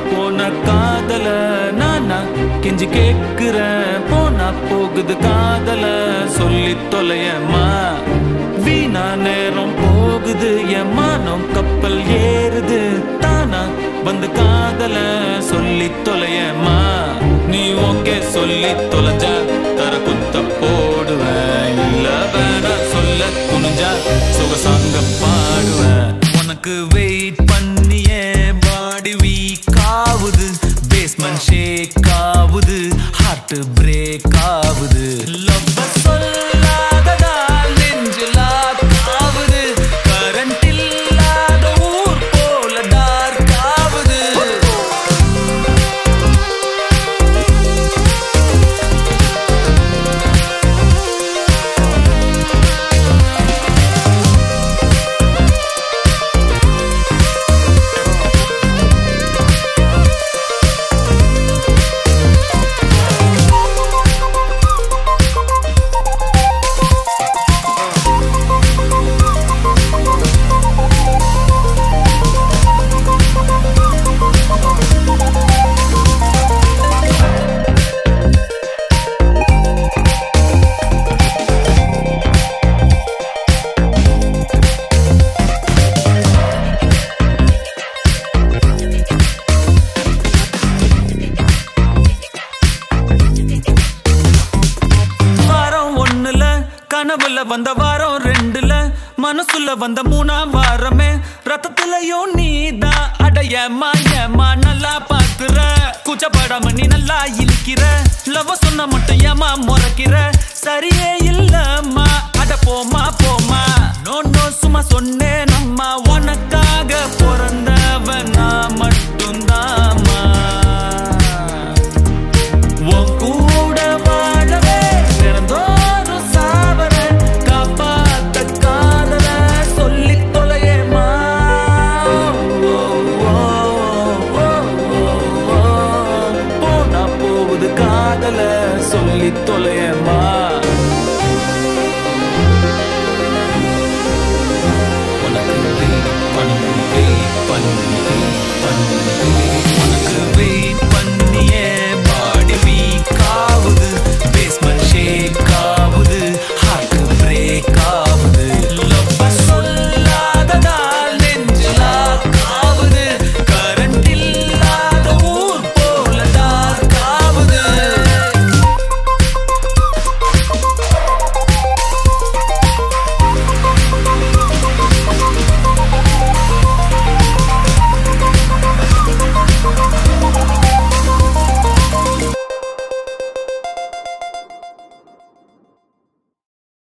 போன காதல நானா கெஞ்சி கேக்குறேன் போனா போகுது காதல சொல்லி தொலையம்மா வீணா நேரம் போகுது என் மானம் கப்பல் ஏறுது தானா வந்து காதல சொல்லி தொலையம்மா நீ ஓகே சொல்லி தொலைஞ்சா தர குத்த போடுவேன் இல்ல வேணா சொல்ல துணிஞ்சா சுகசாங்க பாடுவேன் உனக்கு வெயிட் பண்ணியே பாடி வீக் ஆகுது பேஸ்மெண்ட் ஷேக் ஆகுது ஹார்ட் பிரேக் ஆகுது லவ் சொல்லாததால் நெஞ்சில் ஆகுது கரண்ட் இல்லாத ஊர் போல டார்க் ஆகுது வாரம் ஒண்ணுல கனவுல வந்த வாரம் ரெண்டுல மனசுல வந்த மூணாம் வாரமே ரத்தத்துலயும் நீதான் அடையமா ஏமா நல்லா பாக்குற கூச்சப்படாம நீ நல்லா இழுக்கிற லவ் சொன்ன மட்டும் ஏமா முறைக்கிற சரியே இல்லம்மா அட போமா போமா நோ நோ சும்மா சொன்னேன் நம்ம உனக்காக பிறந்தவன் நான் மட்டும்தாம்மா உன் கூட வாழவே திறந்தோறும் சாவரேன். காப்பாத்த காதல சொல்லித் தொலையேம்மா. ஓ, ஓ, ஓ, ஓ, ஓ. போனா போகுது காதல சொல்லித் தொலையேம்மா